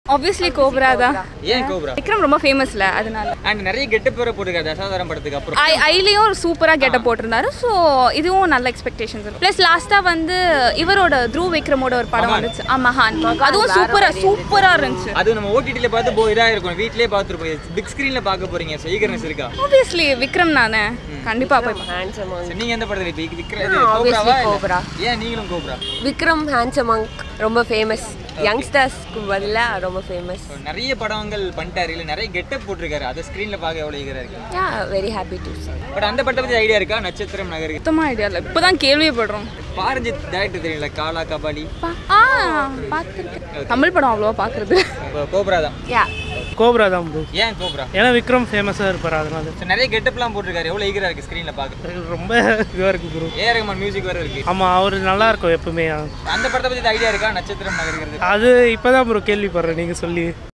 Obviously cobra தான் ஏன் cobra Vikram ரொம்ப ஃபேமஸ்ல அதனால அண்ட் நிறைய கெட்டப் வேற போட்டுருக்காரு தசாவதாரம் படத்துக்கு அப்புறம் ஐ ஐலையும் சூப்பராக கெட்ட போட்டிருந்தாரு ஸோ இதுவும் நல்ல எக்ஸ்பெக்டேஷன்ஸ் இருக்கும் ப்ளஸ் லாஸ்ட்டாக வந்து இவரோட த்ரூ விக்ரமோட ஒரு படம் வந்துச்சு ஆ மகான் அதுவும் சூப்பராக சூப்பராக இருந்துச்சு அது நம்ம ஓடிடியில் பார்த்து போ இதாக இருக்கும் வீட்லயே பார்த்துருப்போம் பிக் ஸ்க்ரீனில் பார்க்க போறீங்க ஸோ ஈகர்னஸ் இருக்கா ஆப்வியஸ்லி விக்ரம் தானே கண்டிப்பாக போய் ஹேண்ட்ஸம் சரி, நீங்க எந்த படத்துல இப்போ விக்ரம் இது கோப்ராவா இல்ல? கோப்ரா. ஏன் நீங்களும் கோப்ரா விக்ரம் ஹேண்ட்ஸம் அங்க் ரொம்ப ஃபேமஸ் யங்ஸ்டர்ஸ்க்கு பதிலாக ரொம்ப ஃபேமஸ் So, நிறைய படங்கள் பண்ணிட்டாரு இல்லை நிறைய கெட்டப் போட்டிருக்காரு அதை ஸ்க்ரீனில் பார்க்க எவ்வளோ ஈகராக இருக்கு yeah very happy to but அந்த படத்தை பற்றி ஐடியா இருக்கா நட்சத்திரம் நகருக்கு சுத்தமாக ஐடியா இல்லை இப்போ தான் கேள்விப்படுறோம் பாரஞ்சித் டேரக்டர் தெரியல காலா கபாலி பா- ஆ பார்த்துருக்கேன் தமிழ் படம் அவ்வளோவா பார்க்குறது இப்போ கோப்ரா தான் யா கோப்ரா தான் ப்ரோ ஏன் கோப்ரா ஏன்னா விக்ரம் ஃபேமஸாக இருப்பார் அதனால So, நிறைய கெட்டப்லாம் போட்டிருக்காரு எவ்வளோ ஈகராக இருக்கு ஸ்க்ரீனில் பார்க்க ரொம்ப இதுவாக இருக்கு ப்ரோ ஏ ரகுமான் மியூசிக் வேறு இருக்கு ஆமாம் அவர் நல்லா இருக்கும் எப்பவுமே அந்த படத்தை பற்றி ஐடியா இருக்கா நட்சத்திரம் நகருங்கிறது அது இப்போ தான் ப்ரோ கேள்விப்படுறேன் நீங்கள் சொல்லி